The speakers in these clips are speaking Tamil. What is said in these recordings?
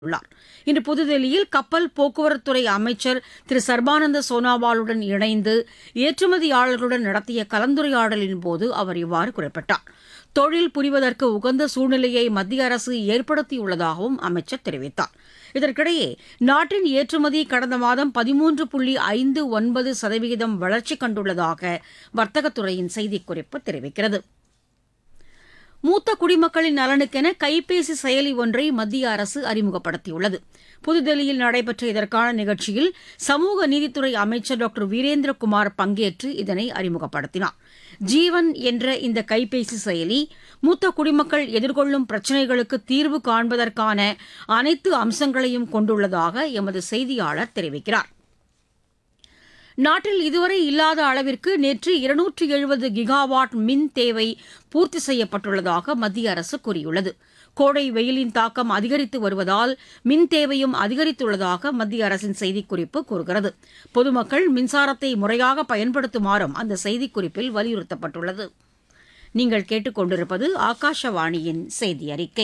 உள்ளார் இன்று புதுதில்லியில் கப்பல் போக்குவரத்துறை அமைச்சர் திரு சர்பானந்த சோனாவாலுடன் இணைந்து ஏற்றுமதியாளர்களுடன் நடத்திய கலந்துரையாடலின் போது அவர் இவ்வாறு குறிப்பிட்டார் தொழில் புரிவதற்கு உகந்த சூழ்நிலையை மத்திய அரசு ஏற்படுத்தியுள்ளதாகவும் அமைச்சர் தெரிவித்தார் இதற்கிடையே நாட்டின் ஏற்றுமதி கடந்த மாதம் பதிமூன்று புள்ளி ஐந்து ஒன்பது சதவிகிதம் வளர்ச்சி கண்டுள்ளதாக வர்த்தகத்துறையின் செய்திக்குறிப்பு தெரிவிக்கிறது மூத்த குடிமக்களின் நலனுக்கென கைபேசி செயலி ஒன்றை மத்திய அரசு அறிமுகப்படுத்தியுள்ளது புதுதில்லியில் நடைபெற்ற இதற்கான நிகழ்ச்சியில் சமூக நீதித்துறை அமைச்சர் டாக்டர் வீரேந்திரகுமார் பங்கேற்று இதனை அறிமுகப்படுத்தினார் ஜீவன் என்ற இந்த கைபேசி செயலி மூத்த குடிமக்கள் எதிர்கொள்ளும் பிரச்சினைகளுக்கு தீர்வு காண்பதற்கான அனைத்து அம்சங்களையும் கொண்டுள்ளதாக எமது செய்தியாளர் தெரிவிக்கிறார் நாட்டில் இதுவரை இல்லாத அளவிற்கு நேற்று இருநூற்று எழுபது கிகாவாட் மின் தேவை பூர்த்தி செய்யப்பட்டுள்ளதாக மத்திய அரசு கூறியுள்ளது கோடை வெயிலின் தாக்கம் அதிகரித்து வருவதால் மின் தேவையும் அதிகரித்துள்ளதாக மத்திய அரசின் செய்திக்குறிப்பு கூறுகிறது பொதுமக்கள் மின்சாரத்தை முறையாக பயன்படுத்துமாறும் அந்த செய்திக்குறிப்பில் வலியுறுத்தப்பட்டுள்ளது நீங்கள் கேட்டுக்கொண்டிருப்பது ஆகாஷவாணியின் செய்தி அறிக்கை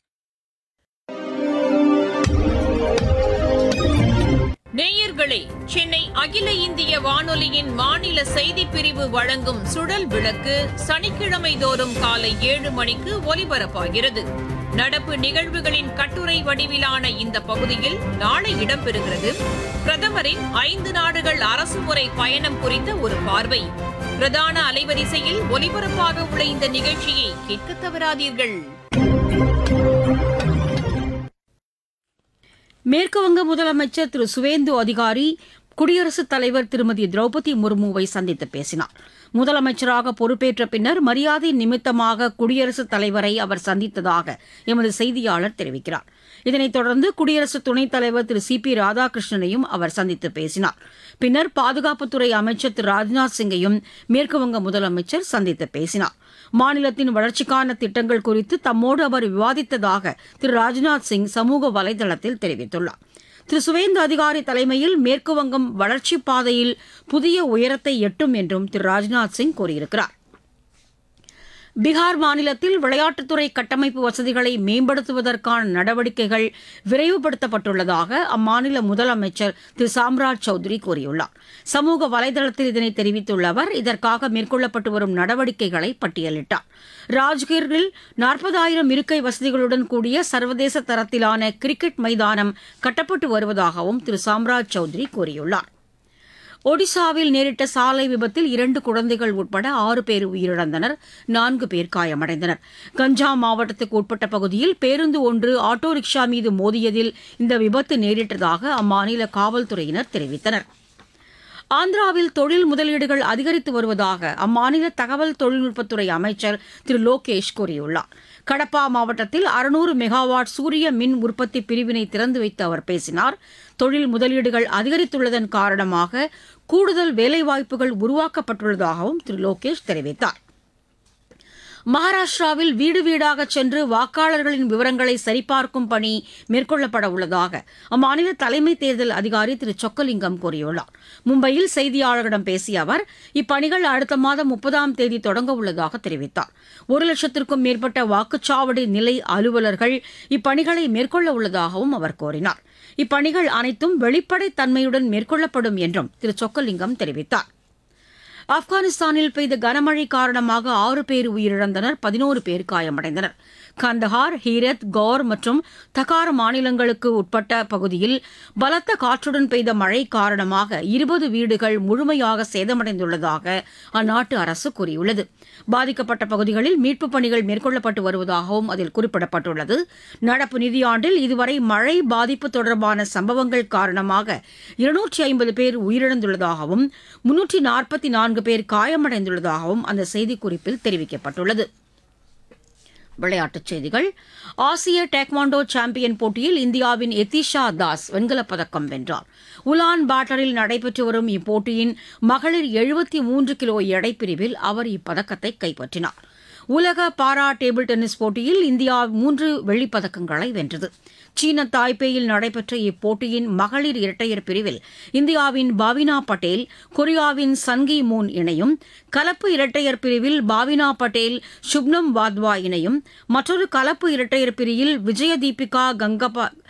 நேயர்களே சென்னை அகில இந்திய வானொலியின் மாநில செய்திப் பிரிவு வழங்கும் சுழல் விளக்கு சனிக்கிழமை தோறும் காலை ஏழு மணிக்கு ஒலிபரப்பாகிறது நடப்பு நிகழ்வுகளின் கட்டுரை வடிவிலான இந்த பகுதியில் நாளை இடம்பெறுகிறது பிரதமரின் ஐந்து நாடுகள் அரசுமுறை பயணம் குறித்த ஒரு பார்வை பிரதான அலைவரிசையில் ஒலிபரப்பாக உள்ள இந்த நிகழ்ச்சியை கேட்க தவறாதீர்கள் மேற்குவங்க முதலமைச்சர் திரு சுவேந்து அதிகாரி குடியரசுத் தலைவர் திருமதி திரௌபதி முர்முவை சந்தித்து பேசினார் முதலமைச்சராக பொறுப்பேற்ற பின்னர் மரியாதை நிமித்தமாக குடியரசுத் தலைவரை அவர் சந்தித்ததாக எமது செய்தியாளர் தெரிவிக்கிறார் இதனைத் தொடர்ந்து குடியரசு துணைத் தலைவர் திரு சி பி ராதாகிருஷ்ணனையும் அவர் சந்தித்து பேசினார் பின்னர் பாதுகாப்புத்துறை அமைச்சர் திரு ராஜ்நாத் சிங்கையும் மேற்குவங்க முதலமைச்சர் சந்தித்து பேசினார் மாநிலத்தின் வளர்ச்சிக்கான திட்டங்கள் குறித்து தம்மோடு அவர் விவாதித்ததாக திரு ராஜ்நாத் சிங் சமூக வலைதளத்தில் தெரிவித்துள்ளார் திரு சுவேந்து அதிகாரி தலைமையில் மேற்குவங்கம் வளர்ச்சிப் பாதையில் புதிய உயரத்தை எட்டும் என்றும் திரு ராஜ்நாத் சிங் கூறியிருக்கிறார் பீகார் மாநிலத்தில் விளையாட்டுத்துறை கட்டமைப்பு வசதிகளை மேம்படுத்துவதற்கான நடவடிக்கைகள் விரைவுபடுத்தப்பட்டுள்ளதாக அம்மாநில முதலமைச்சர் திரு சாம்ராஜ் சௌத்ரி கூறியுள்ளார் சமூக வலைதளத்தில் இதனை தெரிவித்துள்ள அவர் இதற்காக மேற்கொள்ளப்பட்டு வரும் நடவடிக்கைகளை பட்டியலிட்டார் ராஜ்கிரில் நாற்பதாயிரம் இருக்கை வசதிகளுடன் கூடிய சர்வதேச தரத்திலான கிரிக்கெட் மைதானம் கட்டப்பட்டு வருவதாகவும் திரு சாம்ராஜ் சௌத்ரி கூறியுள்ளார் ஒடிசாவில் நேரிட்ட சாலை விபத்தில் இரண்டு குழந்தைகள் உட்பட ஆறு பேர் உயிரிழந்தனர் நான்கு பேர் காயமடைந்தனர் கஞ்சா மாவட்டத்துக்கு உட்பட்ட பகுதியில் பேருந்து ஒன்று ஆட்டோ ரிக்ஷா மீது மோதியதில் இந்த விபத்து நேரிட்டதாக அம்மாநில காவல்துறையினர் தெரிவித்தனர் ஆந்திராவில் தொழில் முதலீடுகள் அதிகரித்து வருவதாக அம்மாநில தகவல் தொழில்நுட்பத்துறை அமைச்சர் திரு லோகேஷ் கூறியுள்ளார் கடப்பா மாவட்டத்தில் அறுநூறு மெகாவாட் சூரிய மின் உற்பத்தி பிரிவினை திறந்து வைத்து அவர் பேசினார் தொழில் முதலீடுகள் அதிகரித்துள்ளதன் காரணமாக கூடுதல் வேலைவாய்ப்புகள் உருவாக்கப்பட்டுள்ளதாகவும் திரு லோகேஷ் தெரிவித்தார் மகாராஷ்டிராவில் வீடு வீடாக சென்று வாக்காளர்களின் விவரங்களை சரிபார்க்கும் பணி மேற்கொள்ளப்பட உள்ளதாக அம்மாநில தலைமை தேர்தல் அதிகாரி திரு சொக்கலிங்கம் கூறியுள்ளார் மும்பையில் செய்தியாளர்களிடம் பேசிய அவர் இப்பணிகள் அடுத்த மாதம் முப்பதாம் தேதி தொடங்க உள்ளதாக தெரிவித்தார் ஒரு லட்சத்திற்கும் மேற்பட்ட வாக்குச்சாவடி நிலை அலுவலர்கள் இப்பணிகளை மேற்கொள்ள உள்ளதாகவும் அவர் கூறினார் இப்பணிகள் அனைத்தும் வெளிப்படைத் தன்மையுடன் மேற்கொள்ளப்படும் என்றும் திரு சொக்கலிங்கம் தெரிவித்தார் ஆப்கானிஸ்தானில் பெய்த கனமழை காரணமாக ஆறு பேர் உயிரிழந்தனர் பதினோரு பேர் காயமடைந்தனர் கந்தஹார் ஹீரத் கௌர் மற்றும் தகார் மாநிலங்களுக்கு உட்பட்ட பகுதியில் பலத்த காற்றுடன் பெய்த மழை காரணமாக இருபது வீடுகள் முழுமையாக சேதமடைந்துள்ளதாக அந்நாட்டு அரசு கூறியுள்ளது பாதிக்கப்பட்ட பகுதிகளில் மீட்புப் பணிகள் மேற்கொள்ளப்பட்டு வருவதாகவும் அதில் குறிப்பிடப்பட்டுள்ளது நடப்பு நிதியாண்டில் இதுவரை மழை பாதிப்பு தொடர்பான சம்பவங்கள் காரணமாக இருநூற்றி ஐம்பது பேர் உயிரிழந்துள்ளதாகவும் முன்னூற்றி நாற்பத்தி நான்கு பேர் காயமடைந்துள்ளதாகவும் அந்த செய்திக்குறிப்பில் தெரிவிக்கப்பட்டுள்ளது விளையாட்டுச் செய்திகள் ஆசிய டேக்வாண்டோ சாம்பியன் போட்டியில் இந்தியாவின் எத்திஷா தாஸ் வெண்கலப் பதக்கம் வென்றார் உலான் பாட்டரில் நடைபெற்று வரும் இப்போட்டியின் மகளிர் எழுபத்தி மூன்று கிலோ எடைப்பிரிவில் அவர் இப்பதக்கத்தை கைப்பற்றினார் உலக பாரா டேபிள் டென்னிஸ் போட்டியில் இந்தியா மூன்று வெள்ளிப் பதக்கங்களை வென்றது சீன தாய்பேயில் நடைபெற்ற இப்போட்டியின் மகளிர் இரட்டையர் பிரிவில் இந்தியாவின் பாவினா பட்டேல் கொரியாவின் சன்கி மூன் இணையும் கலப்பு இரட்டையர் பிரிவில் பாவினா பட்டேல் சுப்னம் வாத்வா இணையும் மற்றொரு கலப்பு இரட்டையர் பிரிவில் விஜய தீபிகா கங்கபா